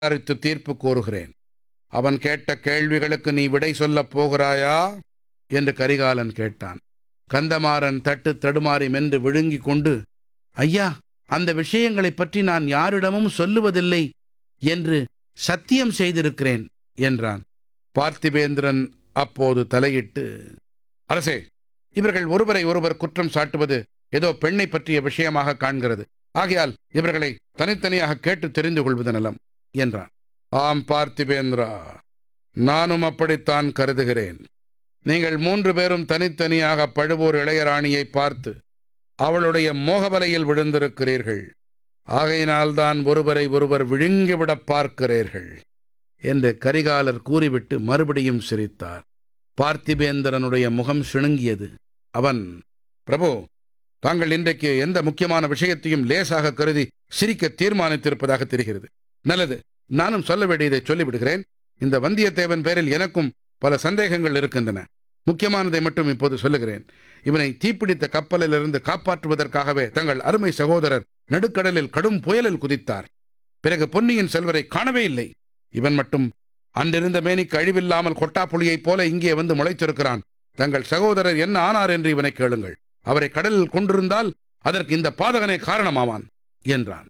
விசாரித்து தீர்ப்பு கூறுகிறேன் அவன் கேட்ட கேள்விகளுக்கு நீ விடை சொல்லப் போகிறாயா என்று கரிகாலன் கேட்டான் கந்தமாறன் தட்டு தடுமாறி மென்று விழுங்கிக் கொண்டு ஐயா அந்த விஷயங்களைப் பற்றி நான் யாரிடமும் சொல்லுவதில்லை என்று சத்தியம் செய்திருக்கிறேன் என்றான் பார்த்திபேந்திரன் அப்போது தலையிட்டு அரசே இவர்கள் ஒருவரை ஒருவர் குற்றம் சாட்டுவது ஏதோ பெண்ணை பற்றிய விஷயமாக காண்கிறது ஆகையால் இவர்களை தனித்தனியாக கேட்டு தெரிந்து கொள்வது நலம் என்றான் ஆம் பார்த்திபேந்திரா நானும் அப்படித்தான் கருதுகிறேன் நீங்கள் மூன்று பேரும் தனித்தனியாக பழுவூர் இளையராணியை பார்த்து அவளுடைய மோகவலையில் விழுந்திருக்கிறீர்கள் ஆகையினால்தான் ஒருவரை ஒருவர் விழுங்கிவிடப் பார்க்கிறீர்கள் என்று கரிகாலர் கூறிவிட்டு மறுபடியும் சிரித்தார் பார்த்திபேந்திரனுடைய முகம் சிணுங்கியது அவன் பிரபு தாங்கள் இன்றைக்கு எந்த முக்கியமான விஷயத்தையும் லேசாக கருதி சிரிக்க தீர்மானித்திருப்பதாக தெரிகிறது நல்லது நானும் சொல்ல வேண்டியதை சொல்லிவிடுகிறேன் இந்த வந்தியத்தேவன் பேரில் எனக்கும் பல சந்தேகங்கள் இருக்கின்றன முக்கியமானதை மட்டும் இப்போது சொல்லுகிறேன் இவனை தீப்பிடித்த கப்பலிலிருந்து காப்பாற்றுவதற்காகவே தங்கள் அருமை சகோதரர் நடுக்கடலில் கடும் புயலில் குதித்தார் பிறகு பொன்னியின் செல்வரை காணவே இல்லை இவன் மட்டும் அன்றிருந்த மேனிக்கு அழிவில்லாமல் கொட்டாப்புளியைப் போல இங்கே வந்து முளைத்திருக்கிறான் தங்கள் சகோதரர் என்ன ஆனார் என்று இவனை கேளுங்கள் அவரை கடலில் கொண்டிருந்தால் அதற்கு இந்த பாதகனே காரணமாவான் என்றான்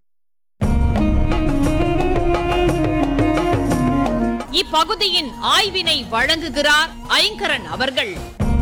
இப்பகுதியின் ஆய்வினை வழங்குகிறார் ஐங்கரன் அவர்கள்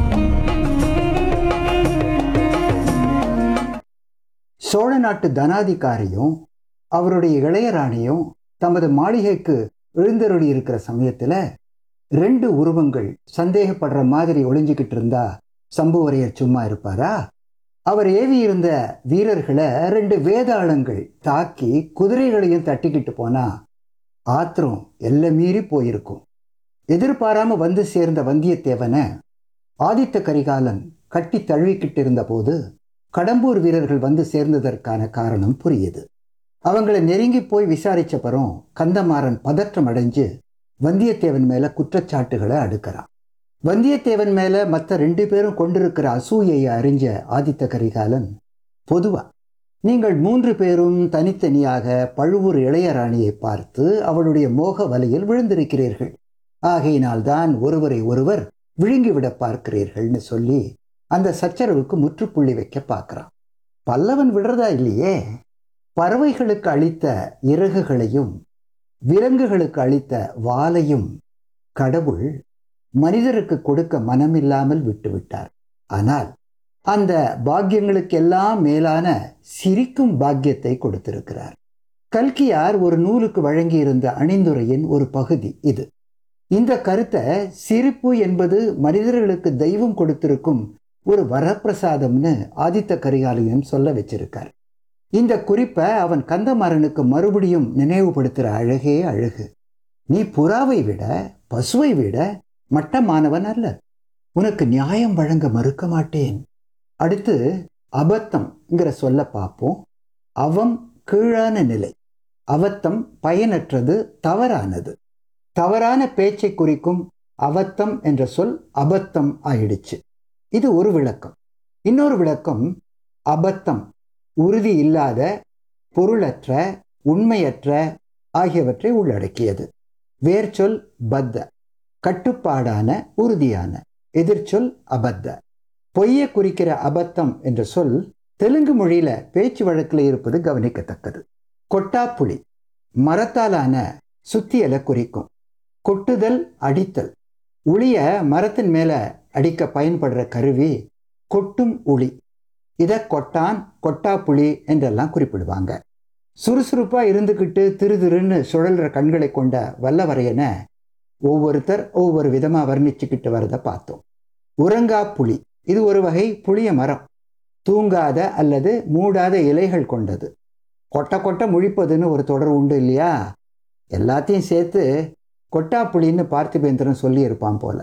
சோழ நாட்டு தனாதிகாரியும் அவருடைய இளையராணியும் தமது மாளிகைக்கு எழுந்தருளி இருக்கிற சமயத்துல ரெண்டு உருவங்கள் சந்தேகப்படுற மாதிரி ஒளிஞ்சுக்கிட்டு இருந்தா சம்புவரையர் சும்மா இருப்பாரா அவர் ஏவி இருந்த வீரர்களை ரெண்டு வேதாளங்கள் தாக்கி குதிரைகளையும் தட்டிக்கிட்டு போனா ஆத்திரம் எல்லை மீறி போயிருக்கும் எதிர்பாராம வந்து சேர்ந்த வந்தியத்தேவனை ஆதித்த கரிகாலன் கட்டி தழுவிக்கிட்டு இருந்தபோது கடம்பூர் வீரர்கள் வந்து சேர்ந்ததற்கான காரணம் புரியுது அவங்களை நெருங்கி போய் விசாரிச்சப்பறம் கந்தமாறன் பதற்றம் அடைஞ்சு வந்தியத்தேவன் மேல குற்றச்சாட்டுகளை அடுக்கிறான் வந்தியத்தேவன் மேல மற்ற ரெண்டு பேரும் கொண்டிருக்கிற அசூயையை அறிஞ்ச ஆதித்த கரிகாலன் பொதுவா நீங்கள் மூன்று பேரும் தனித்தனியாக பழுவூர் இளையராணியை பார்த்து அவளுடைய மோக வலையில் விழுந்திருக்கிறீர்கள் ஆகையினால்தான் ஒருவரை ஒருவர் விழுங்கிவிட பார்க்கிறீர்கள்னு சொல்லி அந்த சச்சரவுக்கு முற்றுப்புள்ளி வைக்க பார்க்கறான் பல்லவன் விடுறதா இல்லையே பறவைகளுக்கு அளித்த இறகுகளையும் விலங்குகளுக்கு அளித்த வாலையும் கடவுள் மனிதருக்கு கொடுக்க மனமில்லாமல் விட்டுவிட்டார் ஆனால் அந்த பாக்கியங்களுக்கெல்லாம் மேலான சிரிக்கும் பாக்கியத்தை கொடுத்திருக்கிறார் கல்கியார் ஒரு நூலுக்கு வழங்கியிருந்த அணிந்துரையின் ஒரு பகுதி இது இந்த கருத்தை சிரிப்பு என்பது மனிதர்களுக்கு தெய்வம் கொடுத்திருக்கும் ஒரு வரப்பிரசாதம்னு ஆதித்த கரிகாலன் சொல்ல வச்சிருக்கார் இந்த குறிப்பை அவன் கந்தமாறனுக்கு மறுபடியும் நினைவுபடுத்துகிற அழகே அழகு நீ புறாவை விட பசுவை விட மட்டமானவன் அல்ல உனக்கு நியாயம் வழங்க மறுக்க மாட்டேன் அடுத்து அபத்தம்ங்கிற சொல்ல பார்ப்போம் அவம் கீழான நிலை அவத்தம் பயனற்றது தவறானது தவறான பேச்சை குறிக்கும் அவத்தம் என்ற சொல் அபத்தம் ஆயிடுச்சு இது ஒரு விளக்கம் இன்னொரு விளக்கம் அபத்தம் உறுதி இல்லாத பொருளற்ற உண்மையற்ற ஆகியவற்றை உள்ளடக்கியது வேர்ச்சொல் பத்த கட்டுப்பாடான உறுதியான எதிர்ச்சொல் அபத்த பொய்யை குறிக்கிற அபத்தம் என்ற சொல் தெலுங்கு மொழியில பேச்சு வழக்கில் இருப்பது கவனிக்கத்தக்கது கொட்டாப்புளி மரத்தாலான சுத்தியலை குறிக்கும் கொட்டுதல் அடித்தல் உளிய மரத்தின் மேல அடிக்க பயன்படுற கருவி கொட்டும் உளி இதை கொட்டான் கொட்டாப்புளி என்றெல்லாம் குறிப்பிடுவாங்க சுறுசுறுப்பா இருந்துக்கிட்டு திரு திருன்னு சுழல்ற கண்களை கொண்ட வல்லவரையனை ஒவ்வொருத்தர் ஒவ்வொரு விதமா வர்ணிச்சுக்கிட்டு வரதை பார்த்தோம் உறங்கா புலி இது ஒரு வகை புளிய மரம் தூங்காத அல்லது மூடாத இலைகள் கொண்டது கொட்ட கொட்ட முழிப்பதுன்னு ஒரு தொடர் உண்டு இல்லையா எல்லாத்தையும் சேர்த்து கொட்டாப்புளின்னு பார்த்திபேந்திரன் சொல்லியிருப்பான் போல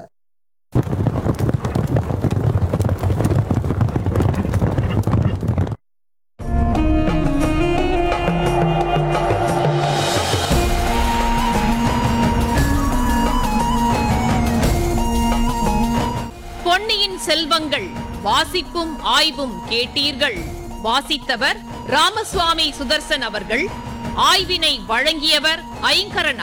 பொன்னியின் செல்வங்கள் வாசிப்பும் ஆய்வும் கேட்டீர்கள் வாசித்தவர் ராமசுவாமி சுதர்சன் அவர்கள் ஆய்வினை வழங்கியவர் ஐங்கரன்